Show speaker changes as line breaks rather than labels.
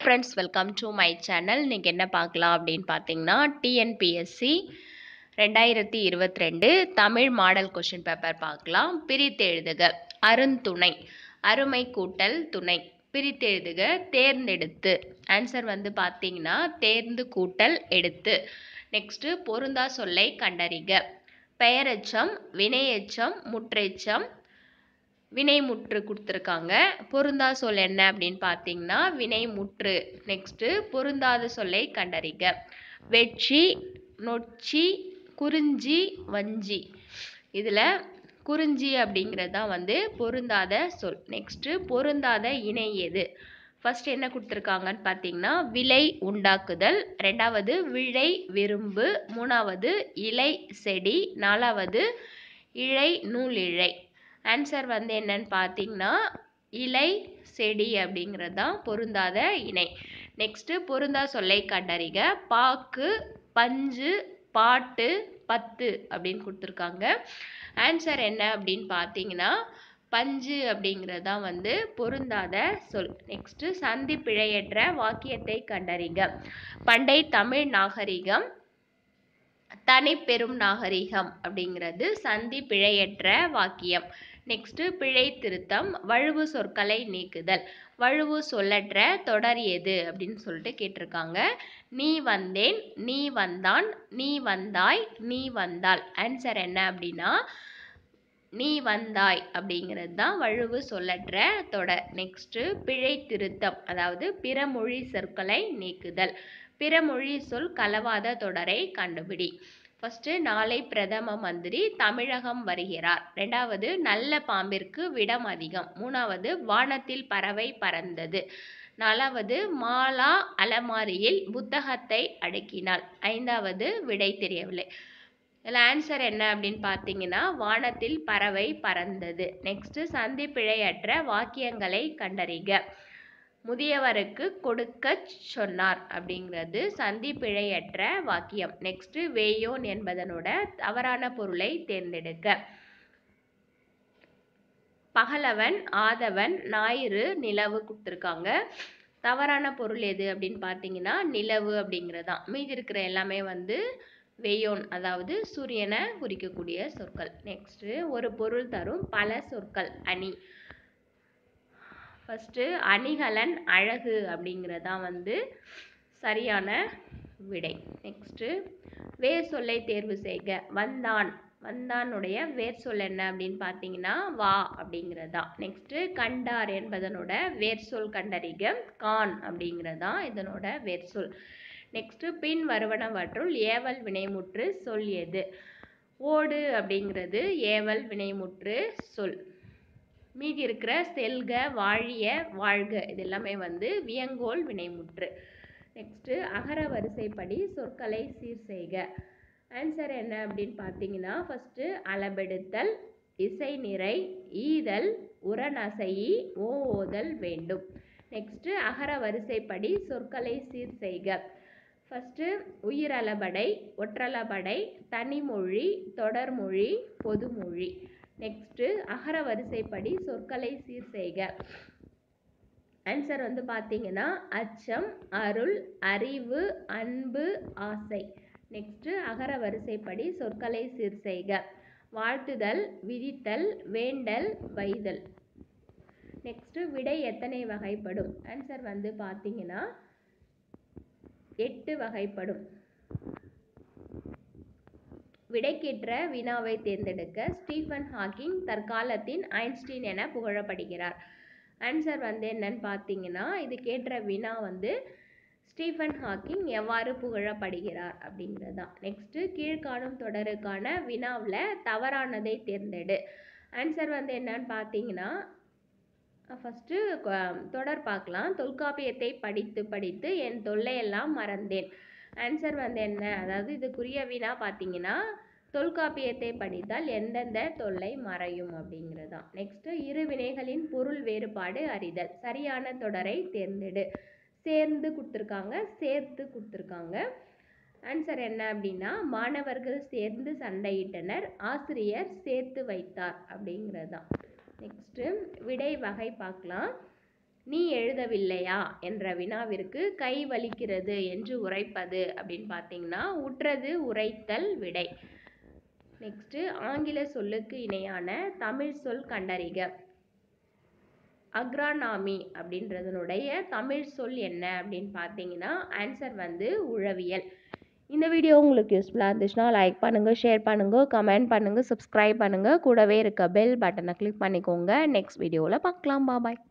friends welcome to my channel இன்றைக்கி என்ன பார்க்கலாம் அப்படின்னு பார்த்தீங்கன்னா டிஎன்பிஎஸ்சி ரெண்டாயிரத்தி இருபத்தி ரெண்டு தமிழ் மாடல் கொஷின் பேப்பர் பார்க்கலாம் பிரித்தெழுதுக அருந்துணை அருமை கூட்டல் துணை பிரித்தெழுதுக தேர்ந்தெடுத்து ஆன்சர் வந்து பார்த்தீங்கன்னா தேர்ந்து கூட்டல் எடுத்து நெக்ஸ்ட்டு பொருந்தா சொல்லை கண்டறிக பெயரெச்சம் வினையெச்சம் முற்றெச்சம் வினைமுற்று கொடுத்துருக்காங்க பொருந்தா சொல் என்ன அப்படின்னு பார்த்தீங்கன்னா வினைமுற்று நெக்ஸ்ட்டு பொருந்தாத சொல்லை கண்டறிக வெற்றி நொச்சி குறிஞ்சி வஞ்சி இதில் குறிஞ்சி அப்படிங்கிறது தான் வந்து பொருந்தாத சொல் நெக்ஸ்ட்டு பொருந்தாத இணை எது ஃபர்ஸ்ட் என்ன கொடுத்துருக்காங்கன்னு பார்த்தீங்கன்னா விலை உண்டாக்குதல் ரெண்டாவது விழை விரும்பு மூணாவது இலை செடி நாலாவது இழை நூல் இழை ஆன்சர் வந்து என்னன்னு பார்த்தீங்கன்னா இலை செடி அப்படிங்கிறது தான் பொருந்தாத இணை நெக்ஸ்ட்டு பொருந்தா சொல்லை கண்டறிக பாக்கு பஞ்சு பாட்டு பத்து அப்படின்னு கொடுத்துருக்காங்க ஆன்சர் என்ன அப்படின்னு பார்த்தீங்கன்னா பஞ்சு அப்படிங்கிறது தான் வந்து பொருந்தாத சொல் நெக்ஸ்ட்டு சந்தி பிழையற்ற வாக்கியத்தை கண்டறிக பண்டை தமிழ் நாகரிகம் தனிப்பெரும் நாகரிகம் அப்படிங்கிறது சந்தி பிழையற்ற வாக்கியம் நெக்ஸ்ட்டு பிழை திருத்தம் வழுவு சொற்களை நீக்குதல் வழுவு சொல்லற்ற தொடர் எது அப்படின்னு சொல்லிட்டு கேட்டிருக்காங்க நீ வந்தேன் நீ வந்தான் நீ வந்தாய் நீ வந்தாள் ஆன்சர் என்ன அப்படின்னா நீ வந்தாய் அப்படிங்கிறது தான் வழுவு சொல்லற்ற தொடர் நெக்ஸ்ட்டு பிழை திருத்தம் அதாவது பிறமொழி சொற்களை நீக்குதல் பிறமொழி சொல் கலவாத தொடரை கண்டுபிடி ஃபஸ்ட்டு நாளை பிரதம மந்திரி தமிழகம் வருகிறார் ரெண்டாவது நல்ல பாம்பிற்கு விடம் அதிகம் மூணாவது வானத்தில் பறவை பறந்தது நாலாவது மாலா அலமாரியில் புத்தகத்தை அடுக்கினாள் ஐந்தாவது விடை தெரியவில்லை இதில் ஆன்சர் என்ன அப்படின்னு பார்த்தீங்கன்னா வானத்தில் பறவை பறந்தது நெக்ஸ்ட்டு சந்தி பிழையற்ற வாக்கியங்களை கண்டறிக முதியவருக்கு கொடுக்க சொன்னார் அப்படிங்கிறது சந்தி பிழையற்ற வாக்கியம் நெக்ஸ்ட்டு வேயோன் என்பதனோட தவறான பொருளை தேர்ந்தெடுக்க பகலவன் ஆதவன் ஞாயிறு நிலவு கொடுத்துருக்காங்க தவறான பொருள் எது அப்படின்னு பார்த்தீங்கன்னா நிலவு அப்படிங்கிறதான் மீதி இருக்கிற எல்லாமே வந்து வெயோன் அதாவது சூரியனை குறிக்கக்கூடிய சொற்கள் நெக்ஸ்ட்டு ஒரு பொருள் தரும் பல சொற்கள் அணி ஃபஸ்ட்டு அணிகலன் அழகு அப்படிங்கிறதான் வந்து சரியான விடை நெக்ஸ்ட்டு வேர் சொல்லை தேர்வு செய்க வந்தான் வந்தானுடைய வேர் சொல் என்ன அப்படின்னு பார்த்தீங்கன்னா வா அப்படிங்கிறது தான் நெக்ஸ்ட்டு கண்டார் என்பதனோட வேர் சொல் கண்டறிக கான் அப்படிங்கிறது தான் இதனோட வேர் சொல் நெக்ஸ்ட்டு பின் வருவனவற்றுள் ஏவல் வினைமுற்று சொல் எது ஓடு அப்படிங்கிறது ஏவல் வினைமுற்று சொல் மீதி இருக்கிற செல்க வாழிய வாழ்க இது எல்லாமே வந்து வியங்கோல் வினைமுற்று நெக்ஸ்ட்டு அகர வரிசைப்படி சொற்களை சீர் செய்க ஆன்சர் என்ன அப்படின்னு பார்த்தீங்கன்னா ஃபஸ்ட்டு அளபெடுத்தல் இசை நிறை ஈதல் உரநசையி ஓ ஓதல் வேண்டும் நெக்ஸ்ட்டு அகர வரிசைப்படி சொற்களை சீர் செய்க ஃபஸ்ட்டு உயிரளபடை ஒற்றளபடை தனிமொழி தொடர்மொழி பொதுமொழி நெக்ஸ்ட்டு அகர வரிசைப்படி சொற்களை சீர் செய்க ஆன்சர் வந்து பார்த்தீங்கன்னா அச்சம் அருள் அறிவு அன்பு ஆசை நெக்ஸ்ட்டு அகர வரிசைப்படி சொற்களை சீர் செய்க வாழ்த்துதல் விதித்தல் வேண்டல் வைதல் நெக்ஸ்ட்டு விடை எத்தனை வகைப்படும் ஆன்சர் வந்து பார்த்தீங்கன்னா எட்டு வகைப்படும் விடைக்கேற்ற வினாவை தேர்ந்தெடுக்க ஸ்டீஃபன் ஹாக்கிங் தற்காலத்தின் ஐன்ஸ்டீன் என புகழப்படுகிறார் ஆன்சர் வந்து என்னன்னு பார்த்தீங்கன்னா இது கேட்ட வினா வந்து ஸ்டீஃபன் ஹாக்கிங் எவ்வாறு புகழப்படுகிறார் அப்படிங்கிறது தான் நெக்ஸ்ட்டு கீழ்காணும் தொடருக்கான வினாவில் தவறானதை தேர்ந்தெடு ஆன்சர் வந்து என்னன்னு பார்த்தீங்கன்னா ஃபஸ்ட்டு தொடர் பார்க்கலாம் தொல்காப்பியத்தை படித்து படித்து என் தொல்லையெல்லாம் மறந்தேன் ஆன்சர் வந்து என்ன அதாவது இதுக்குரிய வினா பார்த்தீங்கன்னா தொல்காப்பியத்தை படித்தால் எந்தெந்த தொல்லை மறையும் அப்படிங்கிறது தான் நெக்ஸ்ட்டு இரு வினைகளின் பொருள் வேறுபாடு அறிதல் சரியான தொடரை தேர்ந்தெடு சேர்ந்து கொடுத்துருக்காங்க சேர்த்து கொடுத்துருக்காங்க ஆன்சர் என்ன அப்படின்னா மாணவர்கள் சேர்ந்து சண்டையிட்டனர் ஆசிரியர் சேர்த்து வைத்தார் அப்படிங்கிறது தான் நெக்ஸ்ட்டு விடை வகை பார்க்கலாம் நீ எழுதவில்லையா என்ற வினாவிற்கு கை வலிக்கிறது என்று உரைப்பது அப்படின்னு பார்த்தீங்கன்னா உற்றது உரைத்தல் விடை நெக்ஸ்ட்டு ஆங்கில சொல்லுக்கு இணையான தமிழ் சொல் கண்டறிக அக்ரானாமி அப்படின்றதனுடைய தமிழ் சொல் என்ன அப்படின்னு பார்த்தீங்கன்னா ஆன்சர் வந்து உழவியல் இந்த வீடியோ உங்களுக்கு யூஸ்ஃபுல்லாக இருந்துச்சுன்னா லைக் பண்ணுங்கள் ஷேர் பண்ணுங்கள் கமெண்ட் பண்ணுங்கள் சப்ஸ்கிரைப் பண்ணுங்கள் கூடவே இருக்க பெல் பட்டனை கிளிக் பண்ணிக்கோங்க நெக்ஸ்ட் வீடியோவில் பார்க்கலாம் பாய்